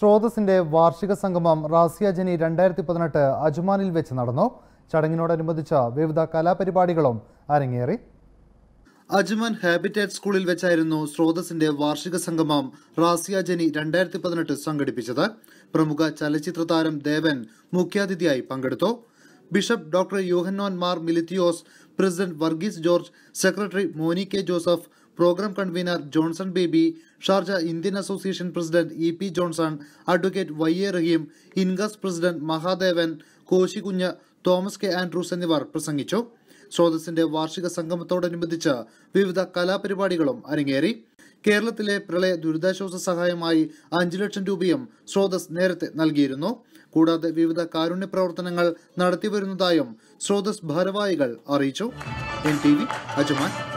സ്രോതസിന്റെ വാർഷിക സംഗമം റാസിയ ജനി രണ്ടായിരത്തി പതിനെട്ട് അജ്മാനിൽ വെച്ച് നടന്നു ചടങ്ങിനോടനുബന്ധിച്ച വിവിധ കലാപരിപാടികളും അരങ്ങേറി അജ്മാൻ ഹാബിറ്റാറ്റ് സ്കൂളിൽ വെച്ചായിരുന്നു സ്രോതസിന്റെ വാർഷിക സംഗമം റാസിയ ജനി രണ്ടായിരത്തി പതിനെട്ട് സംഘടിപ്പിച്ചത് പ്രമുഖ ചലച്ചിത്ര താരം ദേവൻ മുഖ്യാതിഥിയായി പങ്കെടുത്തു bishop doctor Yuhanon Mar Militios president Varghese George secretary Moni K Joseph programme convener Johnson Baby Sharjah Indian association president E P Johnson advocate Y A Rahim ഇൻഗസ് president Mahadevan Koshy Kunju Thomas K Andrews എന്നിവർ പ്രസംഗിച്ചു സ്രോതസിന്റെ വാർഷിക സംഗമത്തോടനുബന്ധിച്ച് വിവിധ കലാപരിപാടികളും അരങ്ങേറി കേരളത്തിലെ പ്രളയ ദുരിതാശ്വാസ സഹായമായി അഞ്ചു ലക്ഷം രൂപയും സ്രോതസ് നേരത്തെ നൽകിയിരുന്നു കൂടാതെ വിവിധ കാരുണ്യ പ്രവർത്തനങ്ങൾ നടത്തിവരുന്നതായും സ്രോതസ് ഭാരവാഹികൾ അറിയിച്ചു എൻ ടി വി അജ്മാൻ